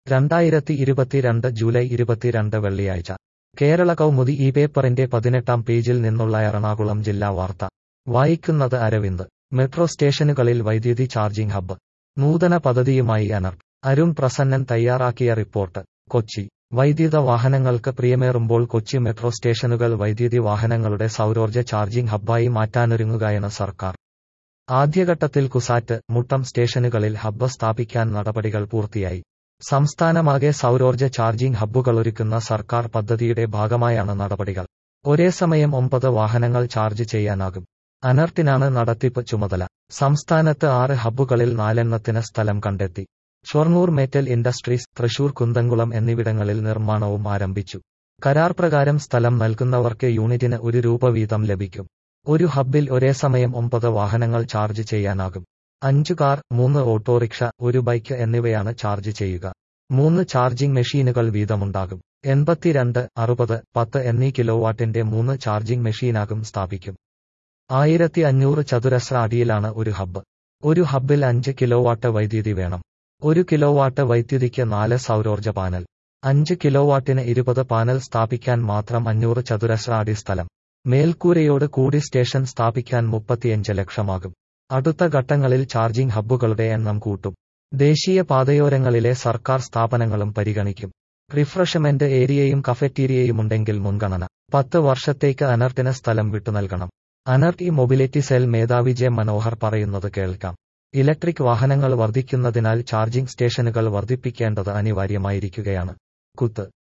രണ്ടായിരത്തി ഇരുപത്തിരണ്ട് ജൂലൈ ഇരുപത്തിരണ്ട് വെള്ളിയാഴ്ച കേരള കൗമുദി ഈ പേപ്പറിന്റെ പതിനെട്ടാം പേജിൽ നിന്നുള്ള എറണാകുളം ജില്ലാ വാർത്ത വായിക്കുന്നത് അരവിന്ദ് മെട്രോ സ്റ്റേഷനുകളിൽ വൈദ്യുതി ചാർജിംഗ് ഹബ്ബ് നൂതന പദ്ധതിയുമായി അനർ അരുൺ പ്രസന്നൻ തയ്യാറാക്കിയ റിപ്പോർട്ട് കൊച്ചി വൈദ്യുത വാഹനങ്ങൾക്ക് പ്രിയമേറുമ്പോൾ കൊച്ചി മെട്രോ സ്റ്റേഷനുകൾ വൈദ്യുതി വാഹനങ്ങളുടെ സൗരോർജ്ജ ചാർജിംഗ് ഹബ്ബായി മാറ്റാനൊരുങ്ങുകയാണ് സർക്കാർ ആദ്യഘട്ടത്തിൽ കുസാറ്റ് മുട്ടം സ്റ്റേഷനുകളിൽ ഹബ്ബ് സ്ഥാപിക്കാൻ നടപടികൾ പൂർത്തിയായി സംസ്ഥാനമാകെ സൗരോർജ്ജ ചാർജിംഗ് ഹബ്ബുകളൊരുക്കുന്ന സർക്കാർ പദ്ധതിയുടെ ഭാഗമായാണ് നടപടികൾ ഒരേ സമയം ഒമ്പത് വാഹനങ്ങൾ ചാർജ് ചെയ്യാനാകും അനർട്ടിനാണ് നടത്തിപ്പ് ചുമതല സംസ്ഥാനത്ത് ആറ് ഹബ്ബുകളിൽ നാലെണ്ണത്തിന് സ്ഥലം കണ്ടെത്തി ഷൊർണൂർ മെറ്റൽ ഇൻഡസ്ട്രീസ് തൃശൂർ കുന്തംകുളം എന്നിവിടങ്ങളിൽ നിർമ്മാണവും ആരംഭിച്ചു കരാർ പ്രകാരം സ്ഥലം നൽകുന്നവർക്ക് യൂണിറ്റിന് ഒരു രൂപ വീതം ലഭിക്കും ഒരു ഹബ്ബിൽ ഒരേ സമയം ഒമ്പത് വാഹനങ്ങൾ ചാർജ് ചെയ്യാനാകും അഞ്ചു കാർ മൂന്ന് ഓട്ടോറിക്ഷ ഒരു ബൈക്ക് എന്നിവയാണ് ചാർജ് ചെയ്യുക മൂന്ന് ചാർജിംഗ് മെഷീനുകൾ വീതമുണ്ടാകും എൺപത്തിരണ്ട് അറുപത് പത്ത് എന്നീ കിലോവാട്ടിന്റെ മൂന്ന് ചാർജിംഗ് മെഷീനാകും സ്ഥാപിക്കും ആയിരത്തി അഞ്ഞൂറ് ചതുരശ്ര അടിയിലാണ് ഒരു ഹബ്ബ് ഒരു ഹബ്ബിൽ അഞ്ച് കിലോവാട്ട് വൈദ്യുതി വേണം ഒരു കിലോവാട്ട് വൈദ്യുതിക്ക് നാല് സൗരോർജ്ജ പാനൽ അഞ്ച് കിലോവാട്ടിന് ഇരുപത് പാനൽ സ്ഥാപിക്കാൻ മാത്രം അഞ്ഞൂറ് ചതുരശ്ര അടി സ്ഥലം മേൽക്കൂരയോട് കൂടി സ്റ്റേഷൻ സ്ഥാപിക്കാൻ മുപ്പത്തിയഞ്ച് ലക്ഷമാകും അടുത്ത ഘട്ടങ്ങളിൽ ചാർജിംഗ് ഹബ്ബുകളുടെ എണ്ണം കൂട്ടും ദേശീയ പാതയോരങ്ങളിലെ സർക്കാർ സ്ഥാപനങ്ങളും പരിഗണിക്കും റിഫ്രഷ്മെന്റ് ഏരിയയും കഫറ്റീരിയയുമുണ്ടെങ്കിൽ മുൻഗണന പത്ത് വർഷത്തേക്ക് അനർട്ടിന് സ്ഥലം വിട്ടു നൽകണം അനർട്ട് ഈ മൊബിലിറ്റി സെൽ മേധാവി ജെ മനോഹർ പറയുന്നത് കേൾക്കാം ഇലക്ട്രിക് വാഹനങ്ങൾ വർദ്ധിക്കുന്നതിനാൽ ചാർജിംഗ് സ്റ്റേഷനുകൾ വർദ്ധിപ്പിക്കേണ്ടത് അനിവാര്യമായിരിക്കുകയാണ് കുത്ത്